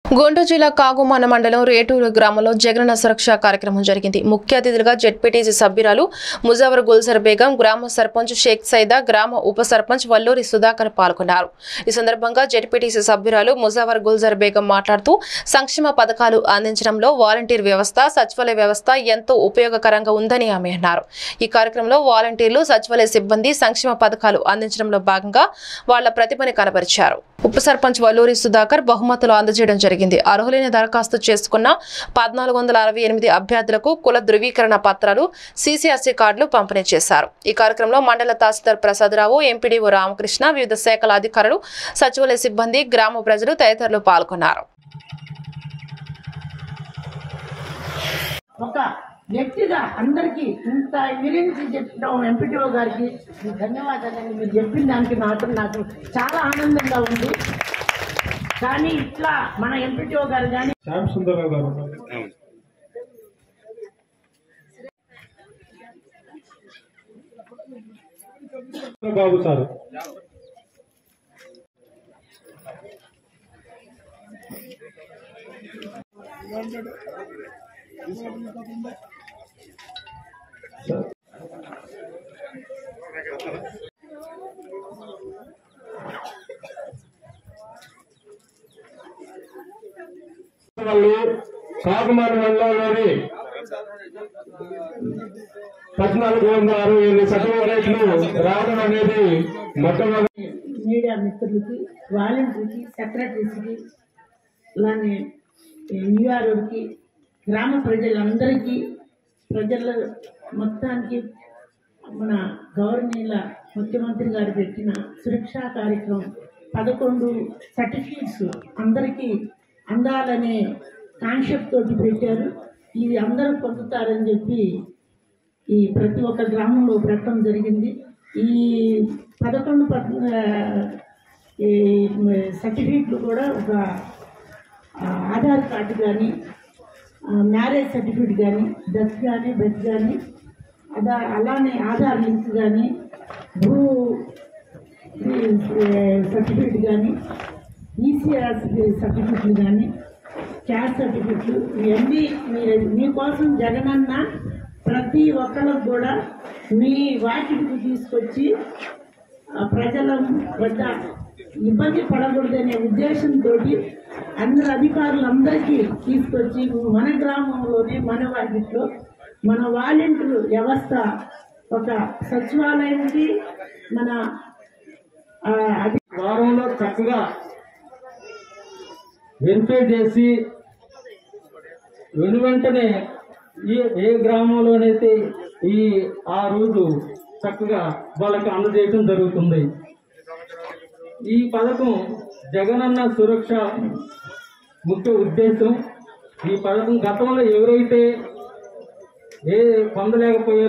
గుంటూరు జిల్లా కాగుమాన మండలం రేటూరు గ్రామంలో జగనన్న సురక్ష కార్యక్రమం జరిగింది ముఖ్య అతిథులుగా జెడ్పీటీసీ సభ్యురాలు ముజావర్ గుల్సర్ బేగం గ్రామ సర్పంచ్ షేక్ సైదా గ్రామ ఉప సర్పంచ్ వల్లూరి సుధాకర్ పాల్గొన్నారు ఈ సందర్భంగా జెడ్పీటీసీ సభ్యురాలు ముజావర్ గుల్జర్ బేగం మాట్లాడుతూ సంక్షేమ పథకాలు అందించడంలో వాలంటీర్ వ్యవస్థ సచివాలయ వ్యవస్థ ఎంతో ఉపయోగకరంగా ఉందని ఆమె అన్నారు ఈ కార్యక్రమంలో వాలంటీర్లు సచివాలయ సిబ్బంది సంక్షేమ పథకాలు అందించడంలో భాగంగా వాళ్ల ప్రతిభని కనబరిచారు ఉప సర్పంచ్ వల్లూరి సుధాకర్ బహుమతులు అందజేయడం జరిగింది అర్హులైన దరఖాస్తు చేసుకున్న పద్నాలుగు వందల అరవై ఎనిమిది అభ్యర్థులకు కుల ధృవీకరణ పత్రాలు సీసీఆర్సీ కార్డులు పంపిణీ చేశారు ఈ కార్యక్రమంలో మండల తహసీల్దార్ ప్రసాదరావు ఎంపీడీఓ రామకృష్ణ వివిధ శాఖల అధికారులు సచివాలయ సిబ్బంది గ్రామ ప్రజలు తదితరులు పాల్గొన్నారు ఒక వ్యక్తిగా అందరికీ ఇంత విరించి చెప్పడం ఎంపీటీఓ గారికి మీ ధన్యవాదాలండి మీరు చెప్పిన దానికి మాత్రం నాకు చాలా ఆనందంగా ఉంది కానీ ఇట్లా మన ఎంపీటీఓ గారు కానీ శ్యామ్ సుందరరావు గారు బాబు సార్ వాళ్ళు కాకుమారి మండలంలోని పద్నాలుగు వందల అరవై ఎనిమిది సర్టిఫికేట్లు రావడం అనేది మొట్టమొదటి మీడియా మిత్రులకి వాలంటీర్కి సెక్రటరీస్కి అలానే యూఆర్ఓకి గ్రామ ప్రజలందరికీ ప్రజల మొత్తానికి మన గవర్నీల ముఖ్యమంత్రి గారు పెట్టిన సురక్షా కార్యక్రమం పదకొండు సర్టిఫికేట్స్ అందరికీ అందాలనే కాన్సెప్ట్ తోటి పెట్టారు ఇవి అందరూ పొందుతారని చెప్పి ఈ ప్రతి ఒక్క గ్రామంలో పెట్టడం జరిగింది ఈ పదకొండు పద్ ఆ, ఈ సర్టిఫికెట్లు కూడా ఒక ఆ, ఆధార్ కార్డు కానీ మ్యారేజ్ సర్టిఫికేట్ కానీ డెత్ కానీ బెత్ కానీ అదా అలానే ఆధార్ లింక్ కానీ భూ సర్టిఫికేట్ కానీ ఈసీఆర్ సర్టిఫికెట్లు కానీ క్యాస్ట్ సర్టిఫికెట్లు ఇవన్నీ మీరు మీకోసం జగనన్న ప్రతి ఒక్కరికి కూడా మీ వాటికి తీసుకొచ్చి ఆ ప్రజల వద్ద ఇబ్బంది పడకూడదనే ఉద్దేశంతో అందరు అధికారులందరికీ తీసుకొచ్చి మన గ్రామంలోనే మన వాటిలో మన వాలంటీర్ వ్యవస్థ ఒక సచివాలయానికి మన ఆ, అధి వారంలో చక్కగా వెరిఫై చేసి వెను వెంటనే ఈ ఏ గ్రామంలోనైతే ఈ ఆ రోజు చక్కగా వాళ్ళకి అందజేయటం జరుగుతుంది ఈ పథకం జగనన్న సురక్ష ముఖ్య ఉద్దేశం ఈ పథకం గతంలో ఎవరైతే ఏ పొందలేకపోయారో